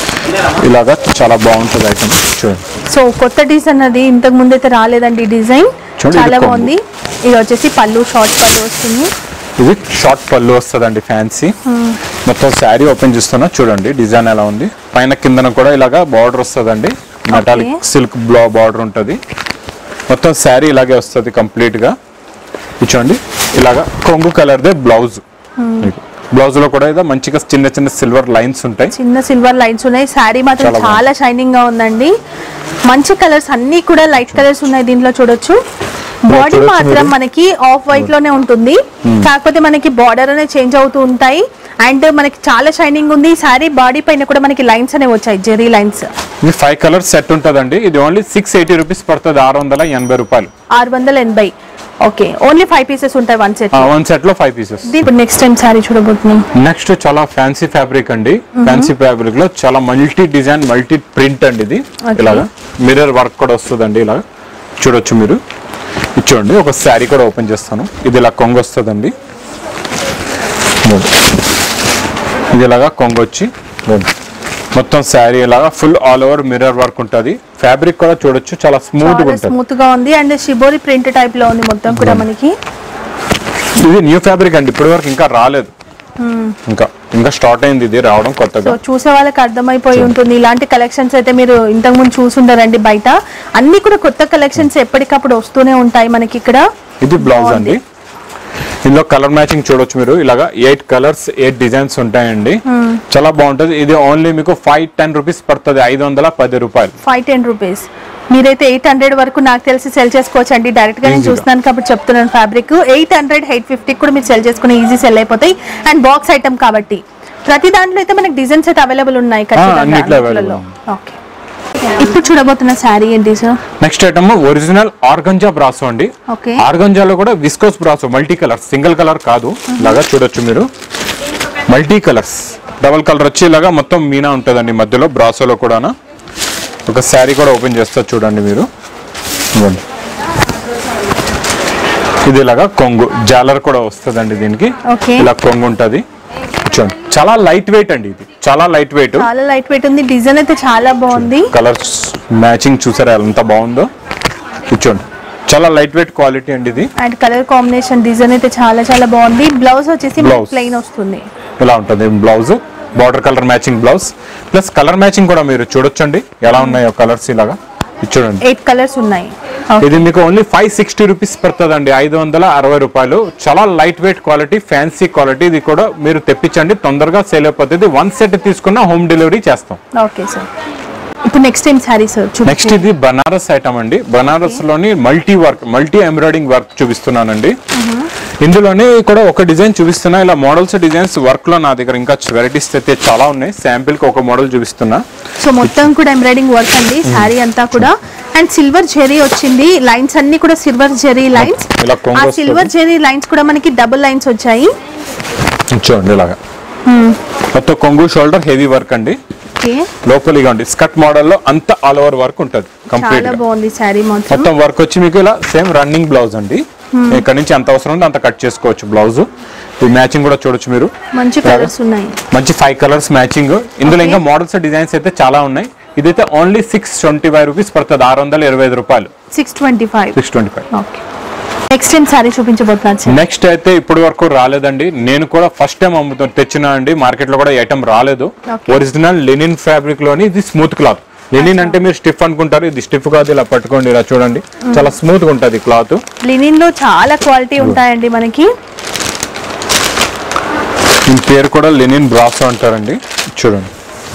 ఇలాగా చాలా బాగుంటుంది ఐటమ్ చూడండి సో కొత్త డిజైన్ అది ఇంతకు ముందు అయితే రాలేదండి డిజైన్ చూడండి, చాలా ఇది బాగుంది ఇది వచ్చేసి పళ్ళు షార్ట్ పళ్ళు వస్తుంది ఇది షార్ట్ పళ్ళు వస్తుందండి ఫ్యాన్సీ మొత్తం శారీ ఓపెన్ చేస్తున్నా చూడండి డిజైన్ ఎలా ఉంది పైన కిందన కూడా ఇలాగా బార్డర్ వస్తుందండి మెటాలిక్ సిల్క్ బ్లా బార్డర్ ఉంటుంది మొత్తం శారీ ఇలాగే వస్తుంది కంప్లీట్ గా ఇది చూడండి ఇలాగా కొంగు కలర్దే బ్లౌజ్ బ్లౌజ్ లో కూడా ఏదో మంచిగా చిన్న చిన్న సిల్వర్ లైన్స్ ఉంటాయి చిన్న సిల్వర్ లైన్స్ ఉన్నాయి శారీ మాత్రం చాలా చాలా షైనింగ్ గా ఉందండి మంచి కలర్స్ అన్ని కూడా లైట్ కలర్స్ ఉన్నాయి దీంట్లో చూడొచ్చు బాడీ చూడొచ్చు మాత్రం మీరు. మనకి ఆఫ్ వైట్ లోనే ఉంటుంది కాకపోతే మనకి బార్డర్ అనేది చేంజ్ అవుతూ ఉంటాయి అండ్ మనకి చాలా షైనింగ్ ఉంది శారీ బాడీ పైన కూడా మనకి లైన్స్ అనేవి వచ్చాయి జెరీ లైన్స్ ఇది ఫైవ్ కలర్ సెట్ ఉంటుందండి ఇది ఓన్లీ సిక్స్ ఎయిటీ రూపీస్ పడుతుంది ఆరు వందల ఎనభై రూపాయలు ఆరు వందల ఎనభై ఓకే ఓన్లీ ఫైవ్ పీసెస్ ఉంటాయి వన్ సెట్ వన్ సెట్ లో ఫైవ్ పీసెస్ ఇప్పుడు నెక్స్ట్ టైం శారీ చూడబోతున్నాం నెక్స్ట్ చాలా ఫ్యాన్సీ ఫ్యాబ్రిక్ అండి ఫ్యాన్సీ ఫ్యాబ్రిక్ లో చాలా మల్టీ డిజైన్ మల్టీ ప్రింట్ అండి ఇది Okay. ఇలాగా మిర్రర్ వర్క్ కూడా వస్తుందండి ఇలా చూడొచ్చు మీరు ఇది చూడండి ఒక శారీ కూడా ఓపెన్ చేస్తాను ఇది ఇలా కొంగు వస్తుందండి ఇది ఇలాగా కొంగు వచ్చి మొత్తం శారీ ఇలాగా full all over mirror work ఉంటుంది ఫ్యాబ్రిక్ కూడా చూడొచ్చు చాలా స్మూత్ గా చాలా ఉంటుంది స్మూత్ గా ఉంది అండ్ షిబోరి ప్రింట్ టైప్ లో ఉంది మొత్తం కూడా మనకి ఇది న్యూ ఫ్యాబ్రిక్ అండి ఇప్పటి వరకు ఇంకా రాలేదు ఇంకా ఇంకా స్టార్ట్ అయింది ఇది రావడం సో కొత్తగా చూసే వాళ్ళకి అర్థమైపోయి ఉంటుంది ఇలాంటి కలెక్షన్స్ అయితే మీరు ఇంతకు ముందు చూసుంటారండి బయట అన్ని కూడా కొత్త కలెక్షన్స్ ఎప్పటికప్పుడు వస్తూనే ఉంటాయి మనకి ఇక్కడ ఇది బ్లౌజ్ బాగుంది. అండి ఇందులో కలర్ మ్యాచింగ్ చూడొచ్చు మీరు ఇలాగా ఎయిట్ కలర్స్ ఎయిట్ డిజైన్స్ ఉంటాయండి చాలా బాగుంటది ఇది ఓన్లీ మీకు ఫైవ్ టెన్ రూపీస్ పడుతుంది ఐదు వందల పది రూపాయలు ఫైవ్ టెన్ రూపీస్ మీరైతే ఎయిట్ హండ్రెడ్ వరకు నాకు తెలిసి సెల్ చేసుకోవచ్చు అండి డైరెక్ట్ గా నేను Easy గా. చూస్తున్నాను కాబట్టి చెప్తున్నాను fabric eight hundred eight fifty కూడా మీరు సెల్ చేసుకుని ఈజీ సెల్ అయిపోతాయి అండ్ బాక్స్ ఐటమ్ కాబట్టి ప్రతి దాంట్లో అయితే మనకి డిజైన్స్ అయితే అవైలబుల్ ఉన్నాయి ఖచ్చితంగా అన్నిట్లో అన్నిట్లలో. available ఓకే ఇప్పుడు చూడబోతున్న శారీ ఏంటి sir next item original organza brasso అండి ఓకే ఆర్గంజాలో కూడా viscose brasso multi colour single colour కాదు ఇలాగా చూడొచ్చు మీరు మల్టీ కలర్స్ డబల్ కలర్ వచ్చి ఇలాగా మొత్తం మీనా ఉంటుందండి మధ్యలో బ్రాసోలో కూడా ఒక శారీ కూడా ఓపెన్ చేస్తా చూడండి మీరు ఇదిగోండి. ఇది ఇలాగా కొంగు జాలర్ కూడా వస్తుందండి దీనికి Okay. ఇలా కొంగు ఉంటుంది చూడండి చాలా లైట్ వెయిట్ అండి ఇది చాలా లైట్ వెయిట్ చాలా లైట్ వెయిట్ ఉంది డిజైన్ అయితే చాలా బాగుంది కలర్స్ మ్యాచింగ్ చూసారా ఎంత బాగుందో కూర్చోండి చాలా లైట్ వెయిట్ క్వాలిటీ అండి ఇది అండ్ కలర్ కాంబినేషన్ డిజైన్ అయితే చాలా చాలా బాగుంది బ్లౌజ్ వచ్చేసి Blouse. ప్లెయిన్ వస్తుంది ఇలా ఉంటుంది blouse border colour matching blouse plus colour matching కూడా మీరు చూడొచ్చండి ఎలా ఉన్నాయో కలర్స్ ఇలాగా ఇది చూడండి ఎయిట్ కలర్స్ ఉన్నాయి ఇది మీకు ఓన్లీ ఫైవ్ సిక్స్టీ రూపీస్ పడుతుందండి ఐదు వందల అరవై రూపాయలు చాలా light weight quality fancy quality ఇది కూడా మీరు తెప్పించండి తొందరగా సేల్ అయిపోతుంది వన్ సెట్ తీసుకున్న హోమ్ డెలివరీ చేస్తాం ఓకే సార్ ఇప్పుడు next time sari sir next ఇది బనారస్ ఐటమ్ అండి బనారస్ లోని multi work multi embroidering work చూపిస్తున్నానండి ఇందులోనే కూడా ఒక డిజైన్ చూపిస్తున్నా ఇలా మోడల్స్ డిజైన్స్ వర్క్ లో నా దగ్గర ఇంకా వెరైటీస్ అయితే చాలా ఉన్నాయి శాంపిల్ కి ఒక మోడల్ చూపిస్తున్నా సో మొత్తం కూడా ఎంబ్రాయిడింగ్ వర్క్ అండి శారీ అంతా కూడా అండ్ సిల్వర్ జెరీ వచ్చింది లైన్స్ అన్ని కూడా సిల్వర్ జెరీ లైన్స్ ఇలా కొంగు ఆ వస్తుంది. సిల్వర్ జెరీ లైన్స్ కూడా మనకి డబుల్ లైన్స్ వచ్చాయి చూడండి ఇలాగా మొత్తం కొంగు షోల్డర్ హెవీ వర్క్ అండి ఓకే లోపల ఇగోండి స్కట్ మోడల్ లో అంత ఆల్ ఓవర్ వర్క్ ఉంటుంది కంప్లీట్ చాలా బాగుంది శారీ మాత్రం మొత్తం వర్క్ వచ్చి మీకు ఇలా సేమ్ రన్నింగ్ బ్లౌజ్ అండి ఇక్కడ నుంచి ఎంత అవసరం ఉందో అంత కట్ చేసుకోవచ్చు బ్లౌజ్ ఈ మ్యాచింగ్ కూడా చూడొచ్చు మీరు మంచి కలర్స్ ఉన్నాయి మంచి ఫైవ్ కలర్స్ మ్యాచింగ్ ఇందులో ఇంకా మోడల్స్ డిజైన్స్ అయితే చాలా ఉన్నాయి ఇదైతే only six twenty five rupees పడుతుంది ఆరు వందల ఇరవై ఐదు రూపాయలు six twenty five six twenty five okay next time sari చూపించబోతున్నాను సార్ నెక్స్ట్ అయితే ఇప్పటి వరకు రాలేదండి నేను కూడా ఫస్ట్ టైం అమ్ముతా తెచ్చిన అండి మార్కెట్ లో కూడా ఐటమ్ రాలేదు Okay. ఒరిజినల్ లెనిన్ ఫ్యాబ్రిక్ లోని ఇది స్మూత్ క్లాత్ లెనిన్ అంటే మీరు స్టిఫ్ అనుకుంటారు ఇది స్టిఫ్ కాదు ఇలా పట్టుకోండి ఇలా చూడండి చాలా స్మూత్ గా ఉంటుంది క్లాత్ లినిన్ లో చాలా క్వాలిటీ ఉంటాయండి మనకి దీని పేరు కూడా లెనిన్ బ్రాసో అంటారండి చూడండి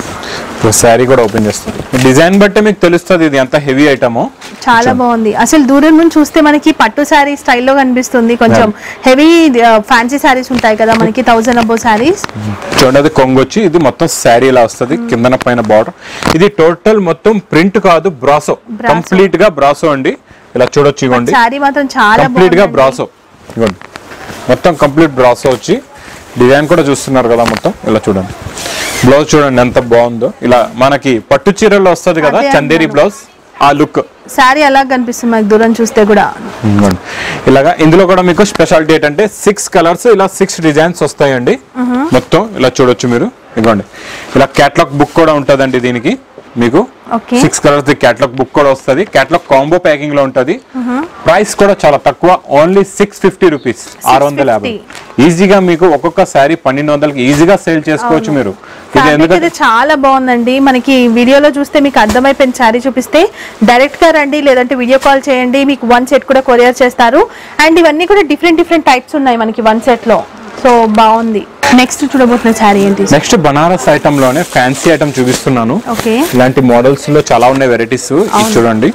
ఒక శారీ కూడా ఓపెన్ చేస్తుంది డిజైన్ బట్టి మీకు తెలుస్తుంది ఇది ఎంత హెవీ ఐటమో చాలా బాగుంది అసలు దూరం నుంచి చూస్తే మనకి పట్టు శారీ స్టైల్లో కనిపిస్తుంది కొంచెం హెవీ ఫ్యాన్సీ శారీస్ ఉంటాయి కదా మనకి థౌసండ్ అబో శారీస్ చూడండి అది కొంగు వచ్చి ఇది మొత్తం శారీ ఇలా వస్తుంది కిందన పైన బార్డర్ ఇది టోటల్ మొత్తం ప్రింట్ కాదు బ్రాసో Brasso. కంప్లీట్ గా బ్రాసో అండి ఇలా చూడొచ్చు ఇవ్వండి శారీ మాత్రం చాలా కంప్లీట్ గా బాగుంది బ్రాసో ఇవ్వండి మొత్తం కంప్లీట్ బ్రాసో వచ్చి డిజైన్ కూడా చూస్తున్నారు కదా మొత్తం ఇలా చూడండి బ్లౌజ్ చూడండి ఎంత బాగుందో ఇలా మనకి పట్టు చీరల్లో వస్తుంది కదా అదే చందేరి అన్నాను. బ్లౌజ్ ఆ లుక్ శారీ అలా కనిపిస్తుంది మనకి దూరం చూస్తే కూడా ఇదిగోండి. ఇలాగా ఇందులో కూడా మీకు స్పెషాలిటీ ఏంటంటే సిక్స్ కలర్స్ ఇలా సిక్స్ డిజైన్స్ వస్తాయండి మొత్తం ఇలా చూడొచ్చు మీరు ఇదిగోండి ఇలా క్యాట్లాగ్ బుక్ కూడా ఉంటుందండి దీనికి మీకు okay six colours the catalogue book కూడా వస్తుంది క్యాట్లాగ్ కాంబో ప్యాకింగ్ లో ఉంటది ప్రైస్ కూడా చాలా తక్కువ ఓన్లీ సిక్స్ ఫిఫ్టీ రూపీస్ ఆరు వందల యాభై ఈజీగా మీకు ఒక్కొక్క శారీ పన్నెండు వందలకి ఈజీగా సేల్ చేసుకోవచ్చు మీరు ఇది ఫ్యాబ్రిక్ ఎందుకంటే అయితే చాలా బాగుందండి మనకి వీడియోలో చూస్తే మీకు అర్థమైపోయిన శారీ చూపిస్తే డైరెక్ట్ గా రండి లేదంటే వీడియో కాల్ చేయండి మీకు వన్ సెట్ కూడా కొరియర్ చేస్తారు అండ్ ఇవన్నీ కూడా డిఫరెంట్ డిఫరెంట్ టైప్స్ ఉన్నాయి మనకి వన్ సెట్ లో సో బాగుంది నెక్స్ట్ చూడబోతున్న శారీ ఏంటి నెక్స్ట్ బనారస్ ఐటమ్ లోనే ఫ్యాన్సీ ఐటమ్ చూపిస్తున్నాను ఓకే ఇలాంటి మోడల్స్ లో చాలా ఉన్నాయి వెరైటీస్ ఇది చూడండి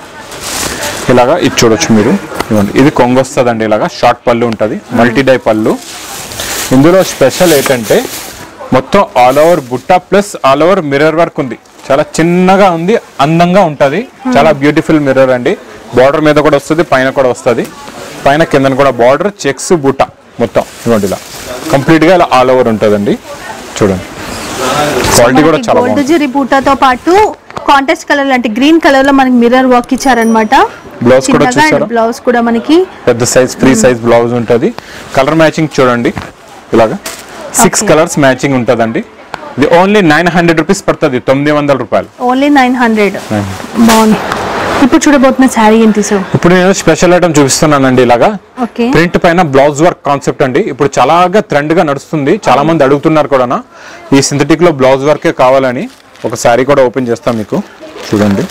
ఇలాగా ఇది చూడొచ్చు మీరు ఇదిగోండి ఇది కొంగు వస్తుందండి ఇలాగా షార్ట్ పళ్ళు ఉంటుంది మల్టీ డై పళ్ళు ఇందులో స్పెషల్ ఏంటంటే మొత్తం ఆల్ ఓవర్ బుట్ట plus all over mirror work ఉంది చాలా చిన్నగా ఉంది అందంగా ఉంటుంది చాలా బ్యూటిఫుల్ మిర్రర్ అండి బార్డర్ మీద కూడా వస్తుంది పైన కూడా వస్తుంది పైన కిందన కూడా బార్డర్ చెక్స్ బుట్ట మొత్తం ఇదిగోండి ఇలా కంప్లీట్ గా ఇలా ఆల్ ఓవర్ ఉంటుందండి చూడండి క్వాలిటీ కూడా చాలా గోల్డ్ బాగుంది జరీ బూటాతో పాటు కాంటెస్ట్ కలర్ లాంటి గ్రీన్ కలర్ లో మనకి మిర్రర్ వర్క్ ఇచ్చారనమాట Blouse కూడా చూసారా? బ్లౌజ్ కూడా మనకి పెద్ద సైజ్ ఫ్రీ సైజ్ బ్లౌజ్ ఉంటుంది కలర్ మ్యాచింగ్ చూడండి ఇలాగా సిక్స్ Okay. కలర్స్ మ్యాచింగ్ ఉంటుందండి ఇది ఓన్లీ నైన్ హండ్రెడ్ రూపీస్ పడుతుంది తొమ్మిది వందల రూపాయలు ఓన్లీ నైన్ హండ్రెడ్ బాగుంది ఇప్పుడు చూడబోతున్న శారీ ఏంటి సో ఇప్పుడు నేను స్పెషల్ ఐటమ్ చూపిస్తున్నానండి ఇలాగా ఓకే ప్రింట్ పైన బ్లౌజ్ వర్క్ కాన్సెప్ట్ అండి ఇప్పుడు చాలాగా ట్రెండ్ గా నడుస్తుంది చాలా మంది అడుగుతున్నారు కూడా ఈ సింథటిక్ లో బ్లౌజ్ వర్కే కావాలని ఒక శారీ కూడా ఓపెన్ చేస్తాం మీకు చూడండి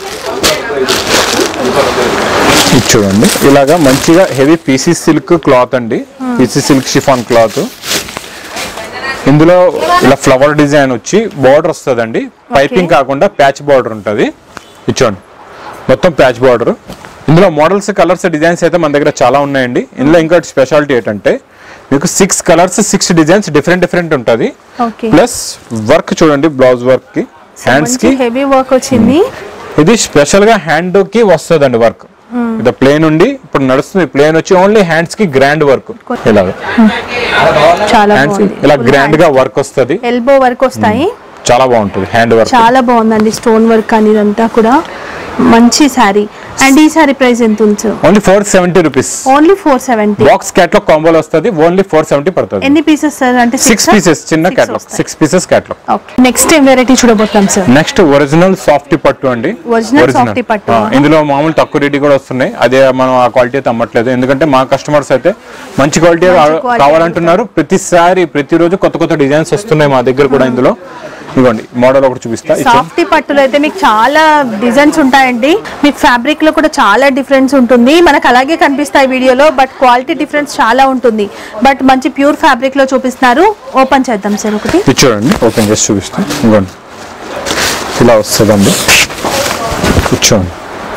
ఇది చూడండి ఇలాగా మంచిగా హెవీ పీసీ సిల్క్ క్లాత్ అండి పీసీ సిల్క్ షిఫాన్ క్లాత్ ఇందులో ఇలా ఫ్లవర్ డిజైన్ వచ్చి బార్డర్ వస్తుందండి పైపింగ్ కాకుండా ప్యాచ్ బార్డర్ ఉంటుంది ఇది చూడండి మొత్తం ప్యాచ్ బార్డర్ ఇందులో మోడల్స్ కలర్స్ డిజైన్స్ అయితే మన దగ్గర చాలా ఉన్నాయండి ఇందులో ఇంకోటి స్పెషాలిటీ ఏంటంటే మీకు six colours six designs different different ఉంటుంది ఓకే ప్లస్ వర్క్ చూడండి బ్లౌజ్ వర్క్ కి హ్యాండ్స్ కి హెవీ వర్క్ వచ్చింది ఇది స్పెషల్ గా హ్యాండ్ కి వస్తుందండి వర్క్ ఇది ప్లేన్ ఉండి ఇప్పుడు నడుస్తుంది ప్లేన్ వచ్చి ఓన్లీ హ్యాండ్స్ కి గ్రాండ్ వర్క్ ఇలాగ చాలా హ్యాండ్స్ కి బాగుంది ఇలా గ్రాండ్ గా వర్క్ వస్తుంది ఎల్బో వర్క్ వస్తాయి చాలా బాగుంటుంది హ్యాండ్ వర్క్ చాలా బాగుందండి స్టోన్ వర్క్ అని ఇదంతా కూడా మంచి శారీ అండ్ ఈ శారీ ప్రైస్ ఎంత ఉంది sir only four seventy rupees only four seventy box catalogue కాంబోలో వస్తుంది ఓన్లీ ఫోర్ సెవెంటీ పడుతుంది ఎన్ని పీసెస్ సార్ అంటే సిక్స్ పీసెస్ చిన్న Six క్యాట్లాగ్ వస్తాయి. Six pieces catalogue okay next ఏం వెరైటీ చూడబోతాం సార్ నెక్స్ట్ ఒరిజినల్ సాఫ్ట్ పట్టు అండి Original soft పట్టు. ఆ, ఇందులో మామూలు తక్కువ రేట్ కూడా వస్తున్నాయి అదే మనం ఆ క్వాలిటీ అయితే అమ్మట్లేదు ఎందుకంటే మా కస్టమర్స్ అయితే మంచి క్వాలిటీ quality కావాలంటున్నారు ప్రతిసారి ప్రతిరోజు కొత్త కొత్త డిజైన్స్ వస్తున్నాయి మా దగ్గర కూడా ఇందులో ఇవ్వండి మోడల్ ఒకటి చూపిస్తా ఇచ్చాం సాఫ్ట్ పట్టులో అయితే మీకు చాలా డిజైన్స్ ఉంటాయండి మీకు ఫ్యాబ్రిక్ లో కూడా చాలా డిఫరెన్స్ ఉంటుంది మనకు అలాగే కనిపిస్తాయి వీడియోలో బట్ క్వాలిటీ డిఫరెన్స్ చాలా ఉంటుంది బట్ మంచి ప్యూర్ ఫ్యాబ్రిక్ లో చూపిస్తున్నారు ఓపెన్ చేద్దాం సార్ ఒకటి ఇది చూడండి ఓపెన్ చేసి చూపిస్తాం ఇవ్వండి ఇలా వస్తుందండి కూర్చోండి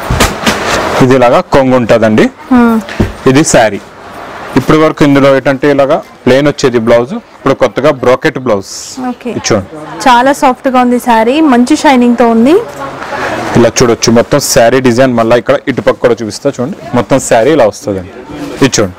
ఇది ఇలాగా కొంగు ఉంటుందండి ఇది శారీ ఇప్పటి వరకు ఇందులో ఏంటంటే ఇలాగా ప్లేన్ వచ్చేది బ్లౌజ్ ఇప్పుడు కొత్తగా బ్రోకెట్ బ్లౌజ్ ఓకే ఇది చూడండి చాలా సాఫ్ట్ గా ఉంది శారీ మంచి షైనింగ్ తో ఉంది ఇలా చూడొచ్చు మొత్తం శారీ డిజైన్ మళ్ళీ ఇక్కడ ఇటుపక్క కూడా చూపిస్తా చూడండి మొత్తం శారీ ఇలా వస్తుందండి ఇది చూడండి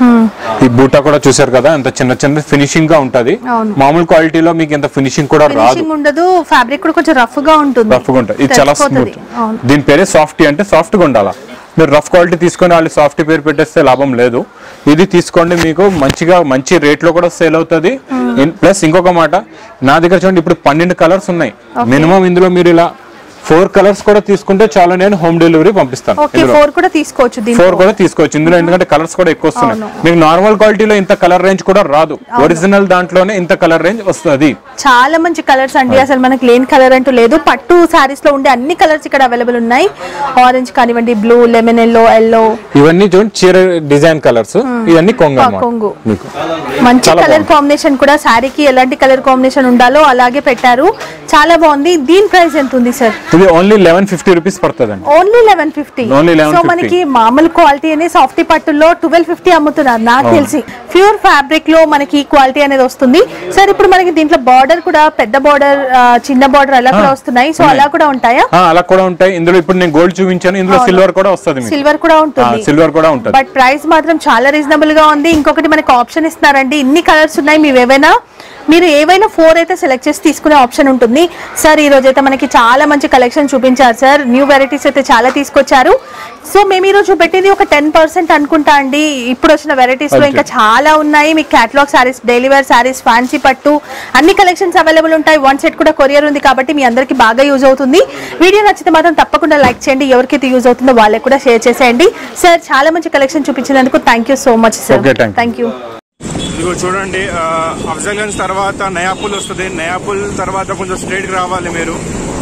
ఈ బూటా కూడా చూసారు కదా ఎంత చిన్న చిన్న ఫినిషింగ్ గా ఉంటది అవును. మామూలు క్వాలిటీలో మీకు ఇంత ఫినిషింగ్ కూడా రాదు ఫినిషింగ్ ఉండదు ఫ్యాబ్రిక్ కూడా కొంచెం రఫ్ గా ఉంటుంది రఫ్ గా ఉంటుంది ఇది చాలా తెలిసిపోతది. స్మూత్ అవును దీని పేరే సాఫ్ట్ అంటే సాఫ్ట్ గా ఉండాలా మీరు రఫ్ క్వాలిటీ తీసుకొని వాళ్ళు సాఫ్ట్ పేరు పెట్టేస్తే లాభం లేదు ఇది తీసుకోండి మీకు మంచిగా మంచి రేట్ లో కూడా సేల్ అవుతుంది ప్లస్ ఇంకొక మాట నా దగ్గర చూడండి ఇప్పుడు పన్నెండు కలర్స్ ఉన్నాయి మినిమం ఇందులో మీరు ఇలా ఫోర్ కలర్స్ కూడా తీసుకుంటే చాలా నేను హోమ్ డెలివరీ పంపిస్తాను ఓకే ఇందులో ఫోర్ కూడా తీసుకోవచ్చు దీంట్లో ఫోర్ కూడా తీసుకోవచ్చు ఇందులో ఎందుకంటే కలర్స్ కూడా ఎక్కువ వస్తున్నాయి మీకు నార్మల్ క్వాలిటీలో ఇంత కలర్ రేంజ్ కూడా రాదు ఒరిజినల్ దాంట్లోనే ఇంత కలర్ రేంజ్ వస్తుంది చాలా మంచి కలర్స్ అండి అసలు మనకి లేని కలర్ అంటూ లేదు పట్టు సారీస్ లో ఉండే అన్ని కలర్స్ ఇక్కడ అవైలబుల్ ఉన్నాయి ఆరెంజ్ కానివ్వండి బ్లూ లెమన్ ఎల్లో ఎల్లో ఇవన్నీ చూడండి చీర డిజైన్ కలర్స్ ఇవన్నీ కొంగు అన్నమాట కొంగు మీకు మంచి చాలా కలర్ కాంబినేషన్ కూడా శారీకి ఎలాంటి కలర్ కాంబినేషన్ ఉండాలో అలాగే పెట్టారు చాలా బాగుంది దీని ప్రైస్ ఎంత ఉంది సార్ ఇది ఓన్లీ లెవెన్ ఫిఫ్టీ రూపీస్ పడుతుందండి only eleven fifty Only so 1150. మనకి మామూలు క్వాలిటీ అనేది సాఫ్టీ పట్టుల్లో ట్వెల్వ్ ఫిఫ్టీ అమ్ముతున్నారు నాకు తెలిసి ప్యూర్ ఫ్యాబ్రిక్ లో మనకి క్వాలిటీ అనేది వస్తుంది సార్ ఇప్పుడు మనకి దీంట్లో బార్డర్ కూడా పెద్ద బార్డర్ చిన్న బార్డర్ అలా కూడా వస్తున్నాయి సో అలా కూడా ఉంటాయా ఆ, అలా కూడా ఉంటాయి ఇందులో ఇప్పుడు నేను గోల్డ్ చూపించాను ఇందులో సిల్వర్ కూడా వస్తుంది మీకు సిల్వర్ కూడా ఉంటుంది సిల్వర్ కూడా ఉంటుంది బట్ ప్రైస్ మాత్రం చాలా రీజనబుల్ గా ఉంది ఇంకొకటి మనకి ఆప్షన్ ఇస్తున్నారండి ఇన్ని కలర్స్ ఉన్నాయి మీరు ఏవైనా మీరు ఏవైనా ఫోర్ అయితే సెలెక్ట్ చేసి తీసుకునే ఆప్షన్ ఉంటుంది సార్ ఈ రోజు అయితే మనకి చాలా మంచి కలెక్షన్ చూపించారు సార్ న్యూ వెరైటీస్ అయితే చాలా తీసుకొచ్చారు సో మేము ఈ రోజు పెట్టింది ఒక టెన్ పర్సెంట్ అనుకుంటా అండి ఇప్పుడు వచ్చిన వెరైటీస్ లో Okay. ఇంకా చాలా ఉన్నాయి మీకు catalogue sarees daily wear sarees fancy పట్టు అన్ని కలెక్షన్స్ అవైలబుల్ ఉంటాయి వన్ సెట్ కూడా కొరియర్ ఉంది కాబట్టి మీ అందరికి బాగా యూజ్ అవుతుంది వీడియో నచ్చితే మాత్రం తప్పకుండా లైక్ చేయండి ఎవరికైతే యూజ్ అవుతుందో వాళ్ళకి కూడా షేర్ చేసేయండి సార్ చాలా మంచి కలెక్షన్ చూపించినందుకు thank you so much sir Okay, thank you. Thank you ఇదిగో చూడండి ఆ, అఫ్జల్గంజ్ తర్వాత నయాపుల్ వస్తుంది నయాపుల్ తర్వాత కొంచెం స్ట్రైట్ కి రావాలి మీరు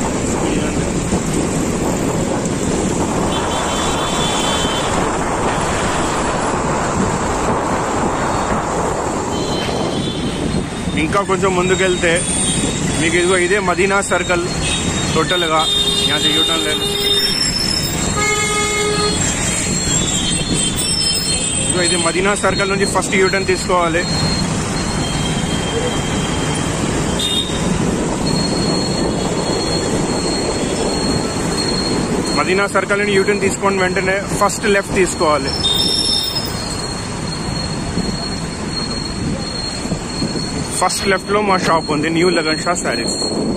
ఇంకా కొంచెం ముందుకెళ్తే మీకు ఇదిగో ఇదే మదీనా సర్కిల్ టోటల్గా यहाँ से యూటర్న్ లేదు ఇదిగో ఇది మదీనా సర్కిల్ నుంచి ఫస్ట్ యూటర్న్ తీసుకోవాలి మదీనా సర్కిల్ నుండి యూటర్న్ తీసుకొని వెంటనే ఫస్ట్ లెఫ్ట్ తీసుకోవాలి ఫస్ట్ లెఫ్ట్ లో మా షాప్ ఉంది న్యూ లగన్ షా శారీస్